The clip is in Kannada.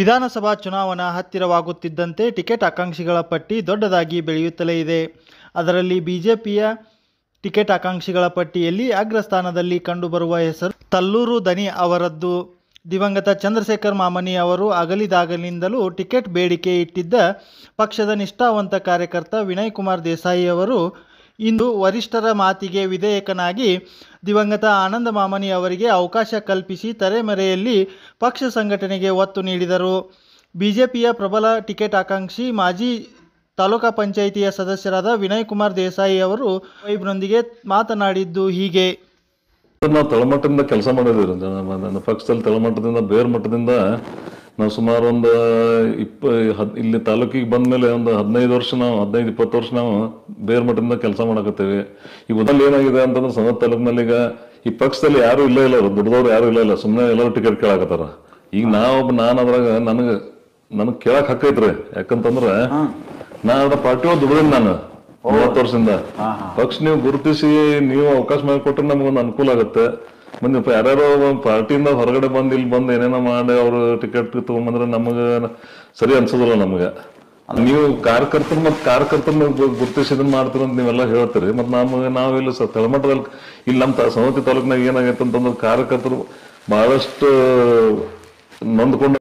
ವಿಧಾನಸಭಾ ಚುನಾವಣಾ ಹತ್ತಿರವಾಗುತ್ತಿದ್ದಂತೆ ಟಿಕೆಟ್ ಆಕಾಂಕ್ಷಿಗಳ ಪಟ್ಟಿ ದೊಡ್ಡದಾಗಿ ಬೆಳೆಯುತ್ತಲೇ ಇದೆ ಅದರಲ್ಲಿ ಬಿಜೆಪಿಯ ಟಿಕೆಟ್ ಆಕಾಂಕ್ಷಿಗಳ ಪಟ್ಟಿಯಲ್ಲಿ ಅಗ್ರಸ್ಥಾನದಲ್ಲಿ ಕಂಡುಬರುವ ಹೆಸರು ತಲ್ಲೂರು ದನಿ ಅವರದ್ದು ದಿವಂಗತ ಚಂದ್ರಶೇಖರ್ ಮಾಮನಿ ಅವರು ಅಗಲಿದಾಗಲಿಂದಲೂ ಟಿಕೆಟ್ ಬೇಡಿಕೆ ಇಟ್ಟಿದ್ದ ಪಕ್ಷದ ನಿಷ್ಠಾವಂತ ಕಾರ್ಯಕರ್ತ ವಿನಯ್ ಕುಮಾರ್ ದೇಸಾಯಿ ಅವರು ಇಂದು ವರಿಷ್ಠರ ಮಾತಿಗೆ ವಿಧೇಯಕನಾಗಿ ದಿವಂಗತ ಆನಂದ ಮಾಮನಿ ಅವರಿಗೆ ಅವಕಾಶ ಕಲ್ಪಿಸಿ ತೆರೆಮರೆಯಲ್ಲಿ ಪಕ್ಷ ಸಂಘಟನೆಗೆ ಒತ್ತು ನೀಡಿದರು ಬಿಜೆಪಿಯ ಪ್ರಬಲ ಟಿಕೆಟ್ ಆಕಾಂಕ್ಷಿ ಮಾಜಿ ತಾಲೂಕಾ ಪಂಚಾಯಿತಿಯ ಸದಸ್ಯರಾದ ವಿನಯ್ ಕುಮಾರ್ ದೇಸಾಯಿ ಅವರು ವೈಬ್ನೊಂದಿಗೆ ಮಾತನಾಡಿದ್ದು ಹೀಗೆ ನಾವು ತಳಮಟ್ಟದಿಂದ ಕೆಲಸ ಮಾಡಿದ್ದೀವಿ ನಮ್ಮ ನನ್ನ ಪಕ್ಷದಲ್ಲಿ ತಳಮಟ್ಟದಿಂದ ಬೇರ್ ಮಟ್ಟದಿಂದ ನಾವು ಸುಮಾರು ಒಂದು ಇಪ್ಪ ಹದ್ ಇಲ್ಲಿ ತಾಲೂಕಿಗೆ ಬಂದ ಮೇಲೆ ಒಂದು ಹದಿನೈದು ವರ್ಷ ನಾವು ಹದಿನೈದು ಇಪ್ಪತ್ತು ವರ್ಷ ನಾವು ಬೇರ್ ಮಟ್ಟದಿಂದ ಕೆಲಸ ಮಾಡಕತ್ತೇವೆ ಈಗ ಮೊದಲು ಏನಾಗಿದೆ ಅಂತಂದ್ರೆ ಸವತ್ ತಾಲೂಕಿನಲ್ಲಿ ಈಗ ಈ ಪಕ್ಷದಲ್ಲಿ ಯಾರು ಇಲ್ಲ ಇಲ್ಲ ದುಡ್ದವ್ರು ಯಾರು ಇಲ್ಲ ಇಲ್ಲ ಸುಮ್ಮನೆ ಎಲ್ಲರೂ ಟಿಕೆಟ್ ಕೇಳಾಕತ್ತಾರ ಈಗ ನಾವೊಬ್ಬ ನಾನು ಅದ್ರಾಗ ನನಗೆ ನನಗೆ ಕೇಳಕ್ ಹಕ್ಕೈತ್ರಿ ಯಾಕಂತಂದ್ರೆ ನಾ ಅದ್ರ ಪಾರ್ಟಿ ಒಳಗೆ ದುಡ್ದಿನಿ ನಾನು ಮೂವತ್ತು ವರ್ಷದಿಂದ ಪಕ್ಷ ನೀವು ಗುರುತಿಸಿ ನೀವು ಅವಕಾಶ ಮಾಡಿಕೊಟ್ರೆ ನಮಗೊಂದು ಅನುಕೂಲ ಆಗುತ್ತೆ ಮುಂದೆ ಪ- ಯಾರ್ಯಾರೋ ಪಾರ್ಟಿಯಿಂದ ಹೊರಗಡೆ ಬಂದು ಇಲ್ಲಿ ಬಂದು ಏನೇನೋ ಮಾಡಿ ಅವರು ಟಿಕೆಟ್ ತಗೊಂಬಂದ್ರೆ ನಮಗೆ ಸರಿ ಅನ್ಸೋದಿಲ್ಲ ನಮಗೆ ನೀವು ಕಾರ್ಯಕರ್ತರು ಮತ್ತು ಕಾರ್ಯಕರ್ತರನ್ನ ಗು- ಗುರುತಿಸಿ ಇದನ್ನ ಮಾಡ್ತೀರ ಅಂತ ನೀವೆಲ್ಲ ಹೇಳ್ತೀರಿ ಮತ್ತು ನಮಗೆ ನಾವಿಲ್ಲಿ ಸ ತಳಮಟ್ಟದಲ್ಲಿ ಇಲ್ಲಿ ನಮ್ಮ ತ- ಸವತಿ ತಾಲೂಕಿನಾಗ ಏನಾಗೈತೆ ಅಂತಂದ್ರೆ ಕಾರ್ಯಕರ್ತರು ಬಹಳಷ್ಟು ನೊಂದ್ಕೊಂಡು